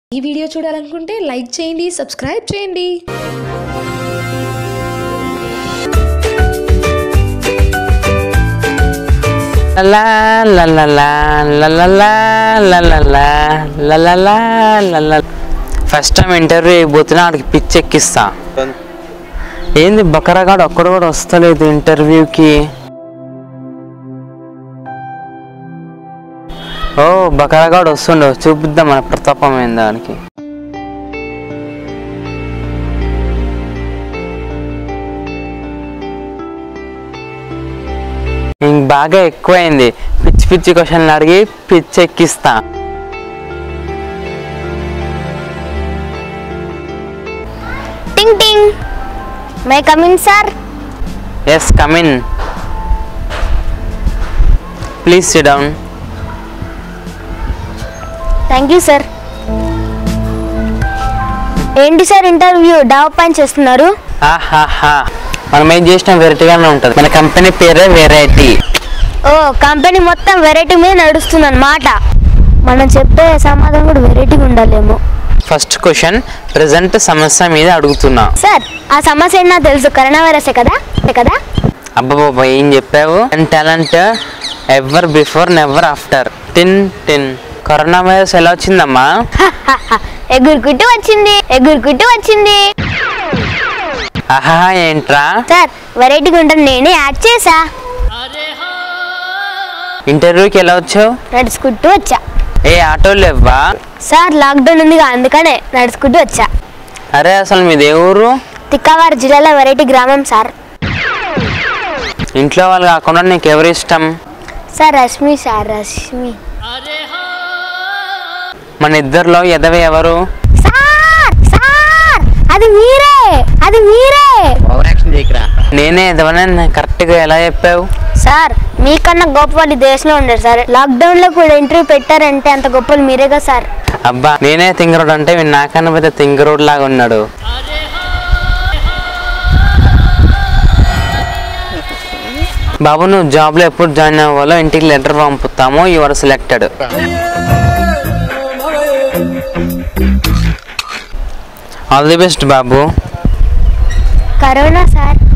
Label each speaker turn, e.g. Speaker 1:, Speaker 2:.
Speaker 1: ఈ వీడియో చూడాలనుకుంటే లైక్ చేయండి సబ్స్క్రైబ్ చేయండి
Speaker 2: La la la la la la la la la la la la la la la first time interview అయిపోతున్నా ఆడికి pitch ఎక్కిస్తా ఏంది బకరగాడు ఒక్కడు కూడా వస్తలేదు ఇంటర్వ్యూకి ఓ బకరగాడు వస్తుండే చూపిద్దాం మన ప్రతాపం ఏంది దానికి ఇంక బాగా ఎక్కువైంది పిచ్చి పిచ్చి క్వశ్చన్లు అడిగి పిచ్చి ఎక్కిస్తా
Speaker 3: టింగ్ టింగ్ may coming sir
Speaker 2: yes come in please sit down
Speaker 3: thank you sir ఏంటి సార్ ఇంటర్వ్యూ డాబ్ పైన చేస్తున్నారు
Speaker 2: ఆహాహా మనం ఏం చేసినా వెరైటీగానే ఉంటుంది మన కంపెనీ పేరే వెరైటీ
Speaker 3: ఓ కంపెనీ మొత్తం వెరైటీ మీద నడుస్తుంది అనమాట మనం చెప్పే సమాధానం కూడా వెరైటీగా ఉండాలేమో
Speaker 2: ఫస్ట్ క్వశ్చన్ ప్రజెంట్ సమస్య మీద అడుగుతున్నా
Speaker 3: సార్ ఆ సమస్య ఏంటో నాకు తెలుసు కరోనా వైరసే కదా అంతే కదా
Speaker 2: అబ్బాబాబా ఏం చెప్పావు talent ever before never after టిన్ టిన్ కరోనా వైరస్ ఎలా వచ్చిందమ్మా
Speaker 3: ఎగురుకుంటూ వచ్చింది ఎగురుకుంటూ వచ్చింది
Speaker 2: ఆహా ఏంట్రా
Speaker 3: సార్ వెరైటీగా ఉంటుంది నేనే యాడ్ చేసా
Speaker 2: ఇంటర్వ్యూకి ఎలా వచ్చావు
Speaker 3: నడుచుకుంటూ వచ్చా
Speaker 2: ఏ ఆటోలు లేవా
Speaker 3: సార్ లాక్డౌన్ ఉందిగా అందుకనే నడుచుకుంటూ వచ్చా
Speaker 2: అరే అసలు మీది ఏ ఊరు
Speaker 3: తిక్కవారి జిల్లాలో వెరైటీ గ్రామం సార్
Speaker 2: ఇంట్లో వాళ్ళు కాకుండా నీకు ఎవరు ఇష్టం
Speaker 3: సార్ రష్మి సార్ రష్మి
Speaker 2: మన ఇద్దరిలో ఎదవి ఎవరు
Speaker 3: సార్ సార్ అది మీరే అది మీరే
Speaker 2: నేనే ఎదవని కరెక్ట్గా ఎలా చెప్పావు
Speaker 3: సార్ మీకన్నా గొప్ప వాళ్ళు ఈ దేశంలో ఉండరు సార్ లాక్డౌన్ లో కూడా ఇంటర్వ్యూ పెట్టారంటే అంత గొప్పలు మీరే కదా సార్
Speaker 2: అబ్బా నేనే తింగరోడ్ అంటే వీడు నాకన్నా పెద్ద తింగరోడ్ లాగా ఉన్నాడు బాబు నువ్వు జాబ్లో ఎప్పుడు జాయిన్ అవ్వాలో ఇంటికి లెటర్ పంపుతాము you are selected all the best బాబు
Speaker 3: కరోనా సార్